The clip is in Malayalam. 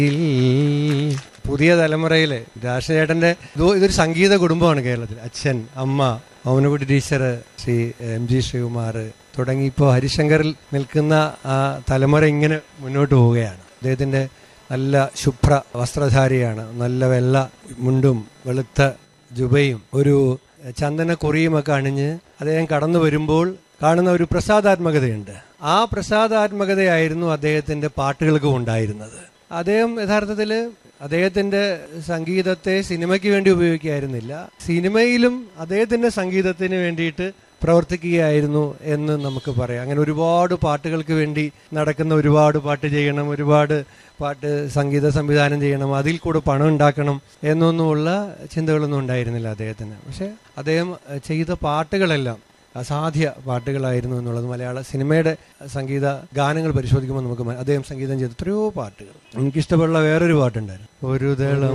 പുതിയ തലമുറയിലെ രാഷ്ട്രചേട്ടന്റെ ഇത് ഇതൊരു സംഗീത കുടുംബമാണ് കേരളത്തിൽ അച്ഛൻ അമ്മ മൗനകുടി teacher Sri M G Sreekumar തുടങ്ങി ഇപ്പോൾ ഹരിശങ്കറിൽ നിൽക്കുന്ന ആ തലമുറ ഇങ്ങനെ മുന്നോട്ട് പോവുകയാണ് അദ്ദേഹത്തിന്റെ നല്ല ശുഭ്ര വസ്ത്രധാരിയാണ് നല്ല വെള്ള മുണ്ടും വെളുത്ത ജുബയും ഒരു ചന്ദന കുറിയുമൊക്കെ അണിഞ്ഞ് അദ്ദേഹം കടന്നു വരുമ്പോൾ കാണുന്ന ഒരു പ്രസാദാത്മകതയുണ്ട് ആ പ്രസാദാത്മകതയായിരുന്നു അദ്ദേഹത്തിന്റെ പാട്ടുകൾക്കും ഉണ്ടായിരുന്നത് അദ്ദേഹം യഥാർത്ഥത്തിൽ അദ്ദേഹത്തിന്റെ സംഗീതത്തെ സിനിമയ്ക്ക് വേണ്ടി ഉപയോഗിക്കുകയായിരുന്നില്ല സിനിമയിലും അദ്ദേഹത്തിന്റെ സംഗീതത്തിന് വേണ്ടിയിട്ട് പ്രവർത്തിക്കുകയായിരുന്നു എന്ന് നമുക്ക് പറയാം അങ്ങനെ ഒരുപാട് പാട്ടുകൾക്ക് വേണ്ടി നടക്കുന്ന ഒരുപാട് പാട്ട് ചെയ്യണം ഒരുപാട് പാട്ട് സംഗീത സംവിധാനം ചെയ്യണം അതിൽ കൂടെ പണം ഉണ്ടാക്കണം എന്നൊന്നുമുള്ള ചിന്തകളൊന്നും ഉണ്ടായിരുന്നില്ല അദ്ദേഹത്തിന് പക്ഷെ അദ്ദേഹം എഹ്, ചെയ്ത പാട്ടുകളെല്ലാം അസാധ്യ പാട്ടുകളായിരുന്നു എന്നുള്ളത് മലയാള സിനിമയുടെ സംഗീത ഗാനങ്ങൾ പരിശോധിക്കുമ്പോൾ നമുക്ക് മ- അദ്ദേഹം സംഗീതം ചെയ്ത എത്രയോ പാട്ടുകൾ എനിക്കിഷ്ടമുള്ള വേറൊരു പാട്ടുണ്ടായിരുന്നു ഒരു ദളം